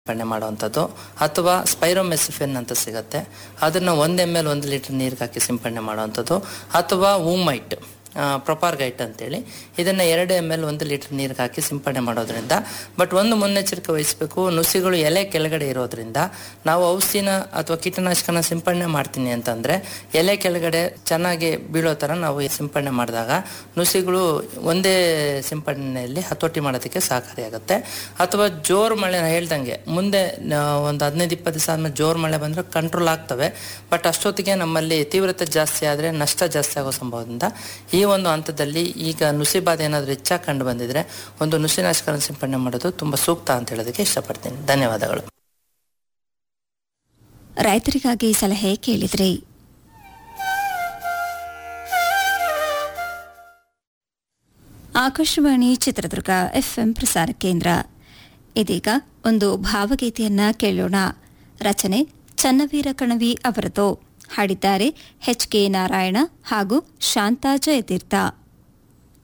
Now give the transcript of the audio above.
ಸಿಂಪಡಣೆ ಮಾಡುವಂಥದ್ದು ಅಥವಾ ಸ್ಪೈರೋಮೆಸಿಫಿನ್ ಅಂತ ಸಿಗುತ್ತೆ ಅದನ್ನು ಒಂದು ಎಮ್ ಎಲ್ ಒಂದು ಲೀಟರ್ ನೀರಿಗೆ ಹಾಕಿ ಸಿಂಪಡಣೆ ಮಾಡುವಂಥದ್ದು ಅಥವಾ ಊಮೈಟ್ ಪ್ರೊಪಾರ್ಗೈಟ್ ಅಂತೇಳಿ ಇದನ್ನು ಎರಡು ಎಮ್ ಎಲ್ ಒಂದು ಲೀಟರ್ ನೀರಿಗೆ ಹಾಕಿ ಸಿಂಪಡಣೆ ಮಾಡೋದ್ರಿಂದ ಬಟ್ ಒಂದು ಮುನ್ನೆಚ್ಚರಿಕೆ ವಹಿಸಬೇಕು ನುಸಿಗಳು ಎಲೆ ಕೆಳಗಡೆ ಇರೋದ್ರಿಂದ ನಾವು ಔಷಧಿನ ಅಥವಾ ಕೀಟನಾಶಕನ ಸಿಂಪಡಣೆ ಮಾಡ್ತೀನಿ ಅಂತಂದ್ರೆ ಎಲೆ ಕೆಳಗಡೆ ಚೆನ್ನಾಗಿ ಬೀಳೋ ಥರ ನಾವು ಸಿಂಪಡಣೆ ಮಾಡಿದಾಗ ನುಸಿಗಳು ಒಂದೇ ಸಿಂಪಡಣೆಯಲ್ಲಿ ಹತೋಟಿ ಮಾಡೋದಕ್ಕೆ ಸಹಕಾರಿಯಾಗುತ್ತೆ ಅಥವಾ ಜೋರು ಮಳೆ ನಾನು ಹೇಳ್ದಂಗೆ ಮುಂದೆ ಆ, ಒಂದು ಹದಿನೈದು ಇಪ್ಪತ್ತು ದಿವಸ ಆದ್ಮೇಲೆ ಜೋರು ಮಳೆ ಬಂದರೆ ಕಂಟ್ರೋಲ್ ಆಗ್ತವೆ ಬಟ್ ಅಷ್ಟೊತ್ತಿಗೆ ನಮ್ಮಲ್ಲಿ ತೀವ್ರತೆ ಜಾಸ್ತಿ ಆದರೆ ನಷ್ಟ ಜಾಸ್ತಿ ಆಗೋ ಸಂಭವದಿಂದ ಈ ಒಂದು ಹಂತದಲ್ಲಿ ಈಗ ನುಸಿ ಬಾಧೆ ಏನಾದರೂ ಹೆಚ್ಚಾಗಿ ಕಂಡು ಬಂದಿದ್ರೆ ಒಂದು ನುಸಿನಾಶಕನ ಸಿಂಪಡಣೆ ಮಾಡೋದು ತುಂಬ ಸೂಕ್ತ ಅಂತ ಹೇಳೋದಕ್ಕೆ ಇಷ್ಟಪಡ್ತೀನಿ ಧನ್ಯವಾದಗಳು ರೈತರಿಗಾಗಿ ಸಲಹೆ ಕೇಳಿದ್ರಿ ಆಕಾಶವಾಣಿ ಚಿತ್ರದುರ್ಗ ಎಫ್ಎಂ ಪ್ರಸಾರ ಕೇಂದ್ರ ಇದೀಗ ಒಂದು ಭಾವಗೀತೆಯನ್ನ ಕೇಳೋಣ ರಚನೆ ಚನ್ನವೀರ ಕಣವಿ ಅವರದು ಹಾಡಿದ್ದಾರೆ ಎಚ್ ಕೆ ನಾರಾಯಣ ಹಾಗೂ ಶಾಂತಾ ಜಯತೀರ್ಥ